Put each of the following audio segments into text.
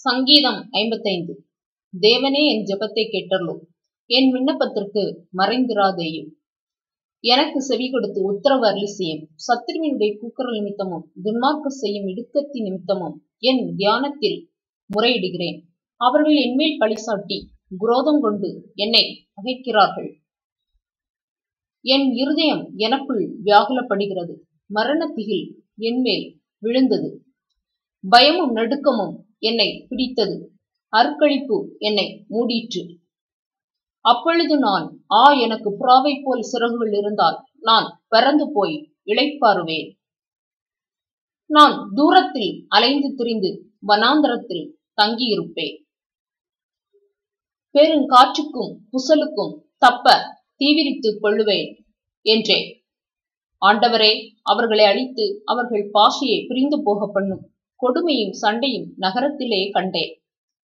சங்கீதம் ஐம்பத்தைந்து தேவனே என் ஜெபத்தை கேட்டருளும் என் விண்ணப்பத்திற்கு மறைந்திராதேயும் எனக்கு செவி கொடுத்து உத்தரவு அருளி செய்யும் சத்துருவினுடைய கூக்குரல் நிமித்தமும் துன்மார்க்க செய்யும் இடுக்கத்தி நிமித்தமும் என் தியானத்தில் முறையிடுகிறேன் அவர்கள் என்மேல் பழிசாட்டி குரோதம் கொண்டு என்னை பகைக்கிறார்கள் என் இருதயம் எனக்குள் வியாகுலப்படுகிறது மரணத்திகில் என்மேல் விழுந்தது பயமும் நடுக்கமும் என்னை பிடித்தது அற்கழிப்பு என்னை மூடிற்று அப்பொழுது நான் ஆ எனக்கு புறாவை போல் சிறகுகள் இருந்தால் நான் பறந்து போய் இளைப்பாறுவேன் நான் தூரத்தில் அலைந்து திரிந்து வனாந்தரத்தில் தங்கியிருப்பேன் பெருங்காற்றுக்கும் புசலுக்கும் தப்ப தீவிரித்துக் கொள்ளுவேன் என்றே ஆண்டவரே அவர்களை அழித்து அவர்கள் பாஷையை பிரிந்து போக பண்ணும் கொடுமையும் சண்டையும் நகரத்திலே கண்டேன்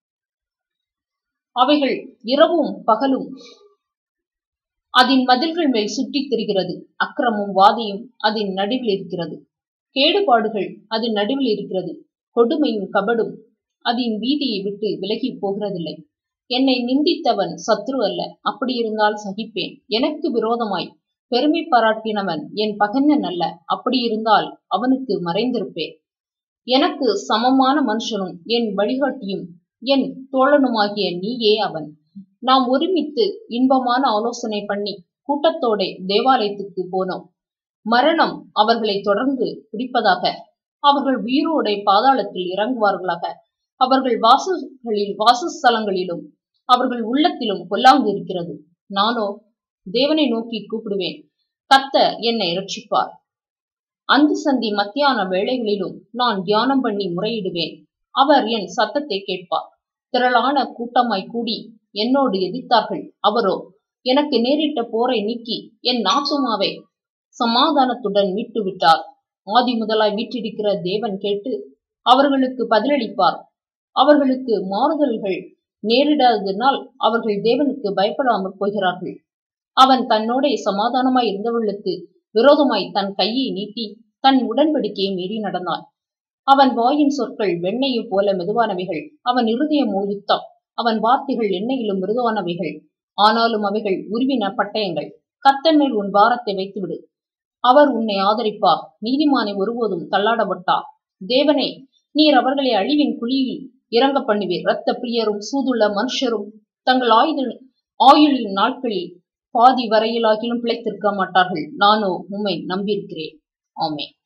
அவைகள் இரவும் பகலும் அதன் மதில்கள் மேல் சுற்றித் திரிகிறது அக்கிரமும் வாதியும் அதன் நடுவில் இருக்கிறது கேடுபாடுகள் அதன் நடுவில் இருக்கிறது கொடுமையும் கபடும் அதன் வீதியை விட்டு விலகி போகிறதில்லை என்னை நிந்தித்தவன் சத்ரு அல்ல அப்படி இருந்தால் சகிப்பேன் எனக்கு விரோதமாய் பெருமை பாராட்டினவன் என் பகன்னன் அல்ல அப்படி இருந்தால் அவனுக்கு மறைந்திருப்பேன் எனக்கு சமமான மனுஷனும் என் வழிகாட்டியும் என் தோழனுமாகிய நீயே அவன் நாம் ஒருமித்து இன்பமான ஆலோசனை பண்ணி கூட்டத்தோட தேவாலயத்துக்கு போனோம் மரணம் அவர்களை தொடர்ந்து பிடிப்பதாக அவர்கள் உயிரோட பாதாளத்தில் இறங்குவார்களாக அவர்கள் வாசல்களில் வாசஸ்தலங்களிலும் அவர்கள் உள்ளத்திலும் கொல்லாந்து இருக்கிறது நானோ தேவனை நோக்கி கூப்பிடுவேன் கத்த என்னை ரட்சிப்பார் அந்த சந்தி மத்தியான வேளைகளிலும் நான் தியானம் பண்ணி முறையிடுவேன் அவர் என் சத்தத்தை கேட்பார் திரளான கூட்டமாய் கூடி என்னோடு எதிர்த்தார்கள் அவரோ எனக்கு நேரிட்ட போரை நீக்கி என் நாத்துமாவை சமாதானத்துடன் மீட்டு விட்டார் ஆதி முதலாய் வீற்றிருக்கிற தேவன் கேட்டு அவர்களுக்கு பதிலளிப்பார் அவர்களுக்கு மாறுதல்கள் நேரிடாததினால் அவர்கள் தேவனுக்கு பயப்படாமற் போகிறார்கள் அவன் தன்னோட சமாதானமாய் இருந்தவர்களுக்கு விரோதமாய் தன் கையை நீட்டி தன் உடன்படிக்கையை மீறி நடந்தான் அவன் வாயின் சொற்கள் வெண்ணையும் போல மெதுவானவைகள் அவன் இருதயமோ யுத்தம் அவன் வார்த்தைகள் எண்ணெயிலும் மிருதுவானவைகள் ஆனாலும் அவைகள் உருவின பட்டயங்கள் கத்தன் மேல் உன் பாரத்தை வைத்துவிடு அவர் உன்னை ஆதரிப்பார் நீதிமானை ஒருபோதும் தள்ளாடப்பட்டார் தேவனே நீர் அவர்களை அழிவின் குழியில் இறங்க பண்ணுவீர் இரத்த பிரியரும் சூதுள்ள மனுஷரும் தங்கள் ஆயுத ஆயுளின் நாட்களில் பாதி வரையிலாகிலும் பிழைத்திருக்க மாட்டார்கள் நானோ உம்மை நம்பியிருக்கிறேன் ஆமே